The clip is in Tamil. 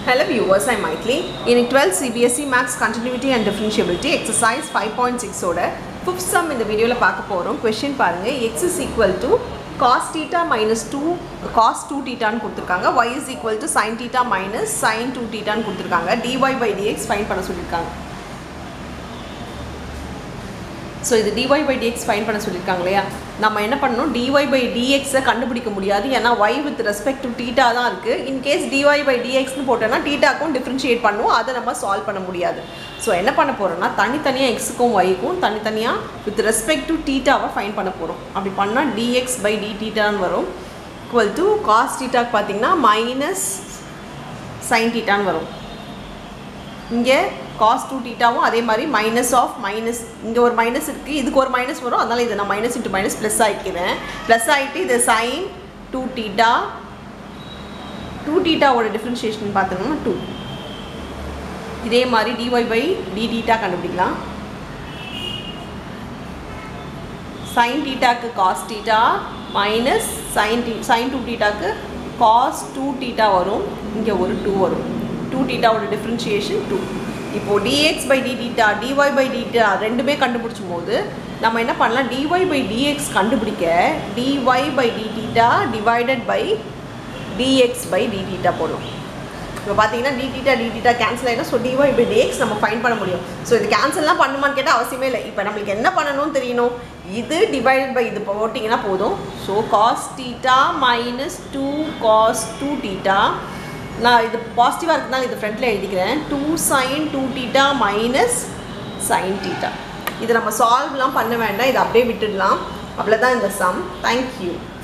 Hello viewers, I'm Maitli. In 12 CBSE Max Continuity and Differentiability exercise 5.6 ஓட ஃபிஃப்த் சம் இந்த வீடியோவில் பார்க்க போகிறோம் கொஷின் பாருங்கள் x is equal to cos theta minus 2 cos 2 thetaன்னு கொடுத்துருக்காங்க y is equal to sin theta minus sin 2 thetaன்னு கொடுத்துருக்காங்க dy by dx ஃபைன் பண்ண சொல்லியிருக்காங்க ஸோ இது dy by dx ஃபைன் பண்ண சொல்லியிருக்காங்க இல்லையா நம்ம என்ன பண்ணணும் dy by dx-ஐ கண்டுபிடிக்க முடியாது ஏன்னா y with respect to theta தான் இருக்குது இன்கேஸ் dy by dxனு போட்டோன்னா தீட்டாக்கும் டிஃப்ரென்ஷியேட் பண்ணுவோம் அதை நம்ம சால்வ் பண்ண முடியாது ஸோ என்ன பண்ண போகிறோம்னா தனித்தனியாக எக்ஸுக்கும் ஒய்க்கும் தனித்தனியாக வித் ரெஸ்பெக்ட் டு தீட்டாவை ஃபைன் பண்ண போகிறோம் அப்படி பண்ணால் dx by d தீட்டான்னு வரும் ஈக்குவல் டு காஸ் தீட்டாக்கு பார்த்தீங்கன்னா மைனஸ் சைன் தீட்டான்னு வரும் இங்கே காஸ் டூ டீட்டாவும் அதே மாதிரி மைனஸ் ஆஃப் மைனஸ் இங்கே ஒரு மைனஸ் இருக்குது இதுக்கு ஒரு மைனஸ் வரும் அதனால் இதை நான் மைனஸ் இன்ட்டு மைனஸ் ப்ளஸ் ஆகிக்கிறேன் ப்ளஸ் ஆகிட்டு இது சைன் டூ டீட்டா டூ டீட்டாவோட டிஃப்ரென்ஷியேஷன் பார்த்தோம்னா டூ இதே மாதிரி டிஒய் பை டி டீட்டா கண்டுபிடிக்கலாம் சைன் டீட்டாக்கு cos theta minus sine d sine two டீட்டாக்கு காஸ் டூ டீட்டா வரும் இங்கே ஒரு டூ வரும் டூ டீட்டாவோட டிஃப்ரென்ஷியேஷன் டூ இப்போது d x by d theta d y by theta ரெண்டுமே கண்டுபிடிச்சும் போது நம்ம என்ன பண்ணலாம் டிஒய் பை டிஎக்ஸ் கண்டுபிடிக்க d y by d theta divided by d x by d theta போடணும் இப்போ பார்த்தீங்கன்னா d theta d theta cancel ஆகிடும் ஸோ டிஒய் பை டிஎக்ஸ் நம்ம ஃபைன் பண்ண முடியும் ஸோ இது கேன்சல்லாம் பண்ணுமான்னு கேட்டால் அவசியமே இல்லை இப்போ நம்மளுக்கு என்ன பண்ணணும்னு தெரியணும் இது டிவைடட் பை இது போட்டிங்கன்னா போதும் so cos theta minus two cos two theta நான் இது பாசிட்டிவாக இருக்குதுனால இது ஃப்ரண்ட்டில் எழுதிக்கிறேன் two sine two theta minus sine theta இது நம்ம சால்வ்லாம் பண்ண வேண்டாம் இதை அப்படியே விட்டுடலாம் அவ்வளோதான் இந்த சம் தேங்க்யூ